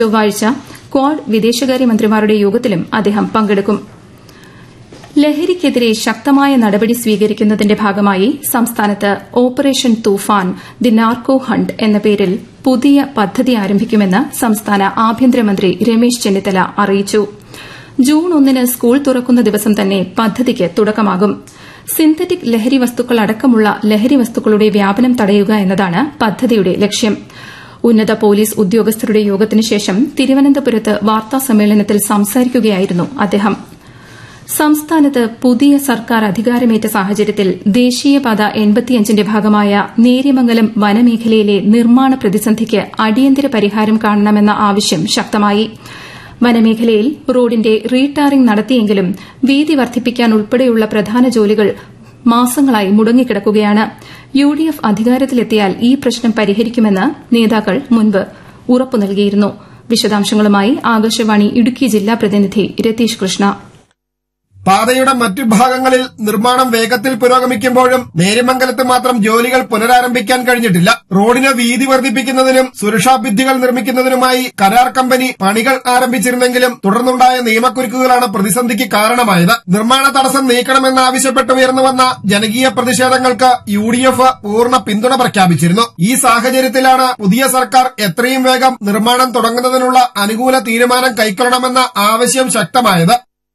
ചൊവ്വാഴ്ച ക്വാഡ് വിദേശകാര്യമന്ത്രിമാരുടെ യോഗത്തിലും അദ്ദേഹം പങ്കെടുക്കും ലഹരിക്കെതിരെ ശക്തമായ നടപടി സ്വീകരിക്കുന്നതിന്റെ ഭാഗമായി സംസ്ഥാനത്ത് operation Toofan the narco hunt എന്ന പേരിൽ പുതിയ പദ്ധതി ആരംഭിക്കുമെന്ന് സംസ്ഥാന ആഭ്യന്തരമന്ത്രി രമേശ് ചെന്നിത്തല അറിയിച്ചു ജൂൺ ഒന്നിന് സ്കൂൾ തുറക്കുന്ന ദിവസം തന്നെ പദ്ധതിക്ക് തുടക്കമാകും സിന്തറ്റിക് ലഹരി വസ്തുക്കൾ അടക്കമുള്ള ലഹരി വസ്തുക്കളുടെ വ്യാപനം തടയുക എന്നതാണ് പദ്ധതിയുടെ ലക്ഷ്യം ഉന്നത പോലീസ് ഉദ്യോഗസ്ഥരുടെ യോഗത്തിനു ശേഷം തിരുവനന്തപുരത്ത് വാർത്താസമ്മേളനത്തിൽ സംസാരിക്കുകയായിരുന്നു അദ്ദേഹം സംസ്ഥാനത്ത് പുതിയ സർക്കാർ അധികാരമേറ്റ സാഹചര്യത്തിൽ ദേശീയപാത എൺപത്തിയഞ്ചിന്റെ ഭാഗമായ നേര്യമംഗലം വനമേഖലയിലെ നിർമ്മാണ പ്രതിസന്ധിക്ക് അടിയന്തര പരിഹാരം കാണണമെന്ന ആവശ്യം ശക്തമായി വനമേഖലയിൽ റോഡിന്റെ റീടാറിംഗ് നടത്തിയെങ്കിലും വീതി വർദ്ധിപ്പിക്കാൻ ഉൾപ്പെടെയുള്ള പ്രധാന ജോലികൾ മാസങ്ങളായി മുടങ്ങിക്കിടക്കുകയാണ് യു ഡി എഫ് അധികാരത്തിലെത്തിയാൽ ഈ പ്രശ്നം പരിഹരിക്കുമെന്ന് നേതാക്കൾ മുൻപ് ഉറപ്പു നൽകിയിരുന്നു വിശദാംശങ്ങളുമായി ആകാശവാണി ഇടുക്കി ജില്ലാ പ്രതിനിധി രതീഷ് കൃഷ്ണ പാതയുടെ മറ്റു ഭാഗങ്ങളിൽ നിർമ്മാണം വേഗത്തിൽ പുരോഗമിക്കുമ്പോഴും നേര്യമംഗലത്ത് മാത്രം ജോലികൾ പുനരാരംഭിക്കാൻ കഴിഞ്ഞിട്ടില്ല റോഡിന് വീതി വർദ്ധിപ്പിക്കുന്നതിനും സുരക്ഷാ ഭിത്തികൾ നിർമ്മിക്കുന്നതിനുമായി കരാർ കമ്പനി പണികൾ ആരംഭിച്ചിരുന്നെങ്കിലും തുടർന്നുണ്ടായ നിയമക്കുരുക്കുകളാണ് പ്രതിസന്ധിക്ക് കാരണമായത് നിർമ്മാണ തടസ്സം നീക്കണമെന്നാവശ്യപ്പെട്ട് ഉയർന്നുവന്ന ജനകീയ പ്രതിഷേധങ്ങൾക്ക് യു ഡി എഫ് പൂർണ്ണ പിന്തുണ പ്രഖ്യാപിച്ചിരുന്നു ഈ സാഹചര്യത്തിലാണ് പുതിയ സർക്കാർ എത്രയും വേഗം നിർമ്മാണം തുടങ്ങുന്നതിനുള്ള അനുകൂല തീരുമാനം കൈക്കൊള്ളണമെന്ന ആവശ്യം ശക്തമായത്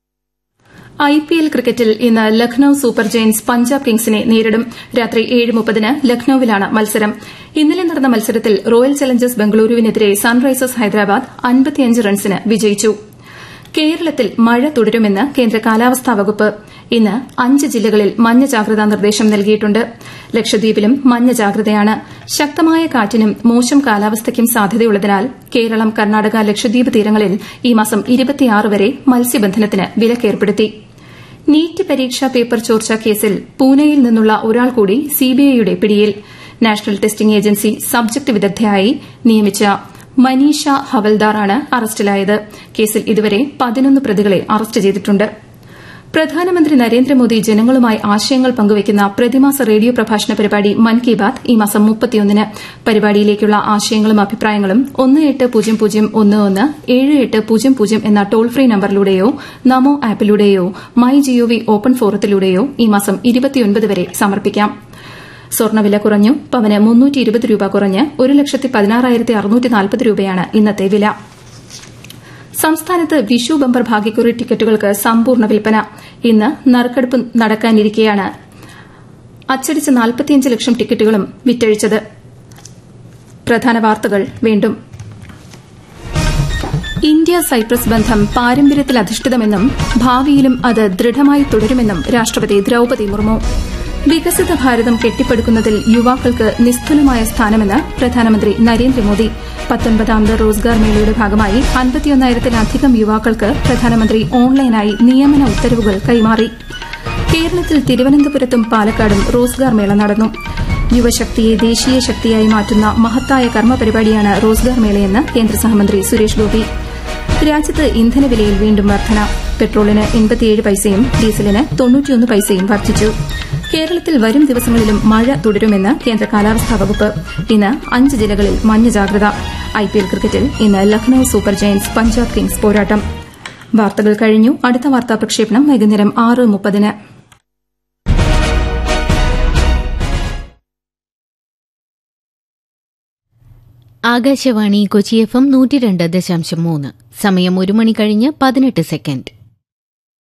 ഐ പി എൽ ക്രിക്കറ്റിൽ ഇന്ന് ലക്നൌ സൂപ്പർ ജയന്റ്സ് പഞ്ചാബ് കിങ്സിനെ നേരിടും രാത്രി ഏഴ് മുപ്പതിന് ലക്നൌവിലാണ് മത്സരം ഇന്നലെ നടന്ന മത്സരത്തിൽ റോയൽ ചലഞ്ചേഴ്സ് ബംഗളൂരുവിനെതിരെ സൺറൈസേഴ്സ് ഹൈദരാബാദ് അൻപത്തിയഞ്ച് റൺസിന് വിജയിച്ചു കേരളത്തിൽ മഴ തുടരുമെന്ന് കേന്ദ്ര കാലാവസ്ഥാ വകുപ്പ് ഇന്ന് അഞ്ച് ജില്ലകളിൽ മഞ്ഞ ജാഗ്രതാ നിർദ്ദേശം നൽകിയിട്ടുണ്ട് ലക്ഷദ്വീപിലും മഞ്ഞ ജാഗ്രതയാണ് ശക്തമായ കാറ്റിനും മോശം കാലാവസ്ഥയ്ക്കും സാധ്യതയുള്ളതിനാൽ കേരളം കർണാടക ലക്ഷദ്വീപ് തീരങ്ങളിൽ ഈ മാസം വരെ മത്സ്യബന്ധനത്തിന് വിലക്കേർപ്പെടുത്തി നീറ്റ് പരീക്ഷാ പേപ്പർ ചോർച്ച കേസിൽ പൂനെയിൽ നിന്നുള്ള ഒരാൾ കൂടി സിബിഐയുടെ പിടിയിൽ നാഷണൽ ടെസ്റ്റിംഗ് ഏജൻസി സബ്ജക്ട് വിദഗ്ധയായി നിയമിച്ച മനീഷ ഹവൽദാറാണ് അറസ്റ്റിലായത് കേസിൽ ഇതുവരെ പതിനൊന്ന് പ്രതികളെ അറസ്റ്റ് ചെയ്തിട്ടുണ്ട് പ്രധാനമന്ത്രി നരേന്ദ്രമോദി ജനങ്ങളുമായി ആശയങ്ങൾ പങ്കുവയ്ക്കുന്ന പ്രതിമാസ റേഡിയോ പ്രഭാഷണ പരിപാടി മൻ കി ബാത് ഈ മാസം മുപ്പത്തിയൊന്നിന് പരിപാടിയിലേക്കുള്ള ആശയങ്ങളും അഭിപ്രായങ്ങളും ഒന്ന് എട്ട് പൂജ്യം പൂജ്യം ഒന്ന് ഒന്ന് ഏഴ് എട്ട് പൂജ്യം പൂജ്യം എന്ന ടോൾ ഫ്രീ നമ്പറിലൂടെയോ നമോ ആപ്പിലൂടെയോ മൈ ജിഒവി ഓപ്പൺ ഫോറത്തിലൂടെയോ ഈ മാസം ഇരുപത്തിയൊൻപത് വരെ സമർപ്പിക്കാം സ്വർണ്ണവില കുറഞ്ഞു പവന് മുന്നൂറ്റി ഇരുപത് രൂപ കുറഞ്ഞ് ഒരു ലക്ഷത്തി പതിനാറായിരത്തി അറുന്നൂറ്റി നാൽപ്പത് രൂപയാണ് ഇന്നത്തെ വില സംസ്ഥാനത്ത് വിഷു ബമ്പർ ഭാഗ്യക്കുറി ടിക്കറ്റുകൾക്ക് സമ്പൂർണ്ണ വിൽപ്പന ഇന്ന് നറുക്കെടുപ്പ് നടക്കാനിരിക്കെയാണ് അച്ചടിച്ച നാൽപ്പത്തിയഞ്ച് ലക്ഷം ടിക്കറ്റുകളും വിറ്റഴിച്ചത് പ്രധാന വാർത്തകൾ വീണ്ടും ഇന്ത്യ സൈപ്രസ് ബന്ധം പാരമ്പര്യത്തിൽ അധിഷ്ഠിതമെന്നും ഭാവിയിലും അത് ദൃഢമായി തുടരുമെന്നും രാഷ്ട്രപതി ദ്രൌപതി മുർമു വികസിത ഭാരതം കെട്ടിപ്പടുക്കുന്നതിൽ യുവാക്കൾക്ക് നിസ്തുലമായ സ്ഥാനമെന്ന് പ്രധാനമന്ത്രി നരേന്ദ്രമോദി പത്തൊൻപതാമത് റോസ്ഗാർ മേളയുടെ ഭാഗമായി അൻപത്തിയൊന്നായിരത്തിലധികം യുവാക്കൾക്ക് പ്രധാനമന്ത്രി ഓൺലൈനായി നിയമന ഉത്തരവുകൾ കൈമാറി കേരളത്തിൽ തിരുവനന്തപുരത്തും പാലക്കാടും റോസ്ഗാർ മേള നടന്നു യുവശക്തിയെ ദേശീയ ശക്തിയായി മാറ്റുന്ന മഹത്തായ കർമ്മപരിപാടിയാണ് റോസ്ഗാർ മേളയെന്ന് കേന്ദ്ര സഹമന്ത്രി സുരേഷ് ഗോപി രാജ്യത്ത് ഇന്ധനവിലയിൽ വീണ്ടും വർധന പെട്രോളിന് എൺപത്തിയേഴ് പൈസയും ഡീസലിന് തൊണ്ണൂറ്റിയൊന്ന് പൈസയും വർദ്ധിച്ചു കേരളത്തിൽ വരും ദിവസങ്ങളിലും മഴ തുടരുമെന്ന് കേന്ദ്ര കാലാവസ്ഥാ വകുപ്പ് ഇന്ന് അഞ്ച് ജില്ലകളിൽ മഞ്ഞ ജാഗ്രത ഐപിഎൽ ക്രിക്കറ്റിൽ ഇന്ന് Lucknow super giants Punjab kings പോരാട്ടം വാർത്തകൾ കഴിഞ്ഞു അടുത്ത വാർത്താ പ്രക്ഷേപണം വൈകുന്നേരം ആറ് മുപ്പതിന് ആകാശവാണി കൊച്ചി എഫ് എം നൂറ്റി രണ്ട് ദശാംശം മൂന്ന് സമയം ഒരു മണി കഴിഞ്ഞ് പതിനെട്ട് സെക്കൻഡ്